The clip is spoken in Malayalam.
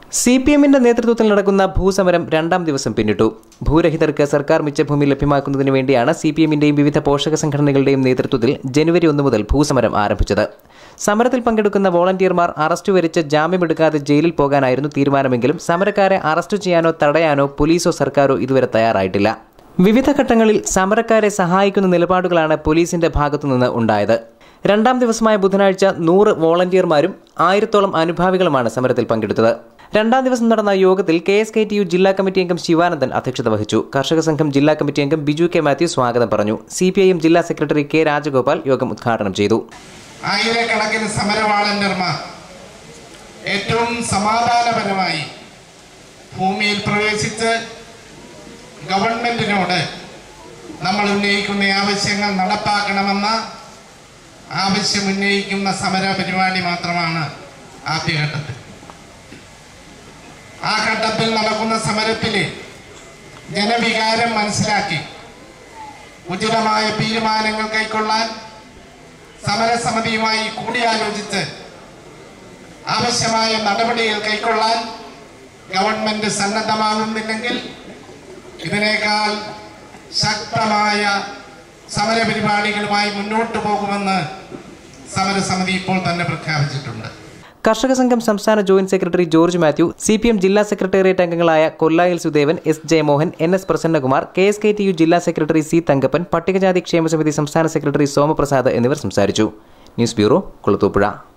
സി പി എമ്മിന്റെ നേതൃത്വത്തിൽ നടക്കുന്ന ഭൂസമരം രണ്ടാം ദിവസം പിന്നിട്ടു ഭൂരഹിതർക്ക് സർക്കാർ മിച്ചഭൂമി ലഭ്യമാക്കുന്നതിന് വേണ്ടിയാണ് സി പി എമ്മിന്റെയും വിവിധ പോഷക സംഘടനകളുടെയും നേതൃത്വത്തിൽ ജനുവരി ഒന്ന് മുതൽ ഭൂസമരം ആരംഭിച്ചത് സമരത്തിൽ പങ്കെടുക്കുന്ന വോളണ്ടിയർമാർ അറസ്റ്റ് വരിച്ച് ജാമ്യമെടുക്കാതെ ജയിലിൽ പോകാനായിരുന്നു തീരുമാനമെങ്കിലും സമരക്കാരെ അറസ്റ്റ് ചെയ്യാനോ തടയാനോ പോലീസോ സർക്കാരോ ഇതുവരെ തയ്യാറായിട്ടില്ല വിവിധ ഘട്ടങ്ങളിൽ സമരക്കാരെ സഹായിക്കുന്ന നിലപാടുകളാണ് പോലീസിന്റെ ഭാഗത്തുനിന്ന് ഉണ്ടായത് രണ്ടാം ദിവസമായ ബുധനാഴ്ച നൂറ് വോളണ്ടിയർമാരും ആയിരത്തോളം അനുഭാവികളുമാണ് സമരത്തിൽ പങ്കെടുത്തത് രണ്ടാം ദിവസം നടന്ന യോഗത്തിൽ K S K T U ജില്ലാ കമ്മിറ്റി അംഗം ശിവാനന്ദൻ അധ്യക്ഷത വഹിച്ചു കർഷക സംഘം ജില്ലാ കമ്മിറ്റി അംഗം ബിജു കെ മാത്യു സ്വാഗതം പറഞ്ഞു സി പി ഐ എം ജില്ലാ സെക്രട്ടറി കെ രാജഗോപാൽ യോഗം ഉദ്ഘാടനം ചെയ്തു ആയിരക്കണക്കിന് സമരവാളന്റർമാർ ഏറ്റവും സമാധാനപരമായി ഭൂമിയിൽ പ്രവേശിച്ച് ഗവൺമെന്റിനോട് നമ്മൾ ഉന്നയിക്കുന്ന ആവശ്യങ്ങൾ നടപ്പാക്കണമെന്ന ആവശ്യം ഉന്നയിക്കുന്ന സമര പരിപാടി മാത്രമാണ് ആദ്യഘട്ടത്തിൽ ആ ഘട്ടത്തിൽ നടക്കുന്ന സമരത്തില് ജനവികാരം മനസ്സിലാക്കി ഉചിതമായ തീരുമാനങ്ങൾ കൈക്കൊള്ളാൻ സമരസമിതിയുമായി കൂടിയാലോചിച്ച് ആവശ്യമായ നടപടികൾ കൈക്കൊള്ളാൻ ഗവൺമെന്റ് സന്നദ്ധമാകുന്നില്ലെങ്കിൽ ഇതിനേക്കാൾ ശക്തമായ സമരപരിപാടികളുമായി മുന്നോട്ട് പോകുമെന്ന് സമരസമിതി ഇപ്പോൾ തന്നെ പ്രഖ്യാപിച്ചിട്ടുണ്ട് കർഷക സംഘം സംസ്ഥാന joint secretary George Mathew C P M ജില്ലാ സെക്രട്ടേറിയറ്റ് അംഗങ്ങളായ കൊല്ലായിൽ Sudevan S Jayamohan N S Prasannakumar K S K T U ജില്ലാ സെക്രട്ടറി സി തങ്കപ്പൻ പട്ടികജാതി ക്ഷേമ സമിതി സംസ്ഥാന സെക്രട്ടറി സോമപ്രസാദ് എന്നിവർ സംസാരിച്ചു ന്യൂസ് ബ്യൂറോ കുളത്തൂപ്പുഴ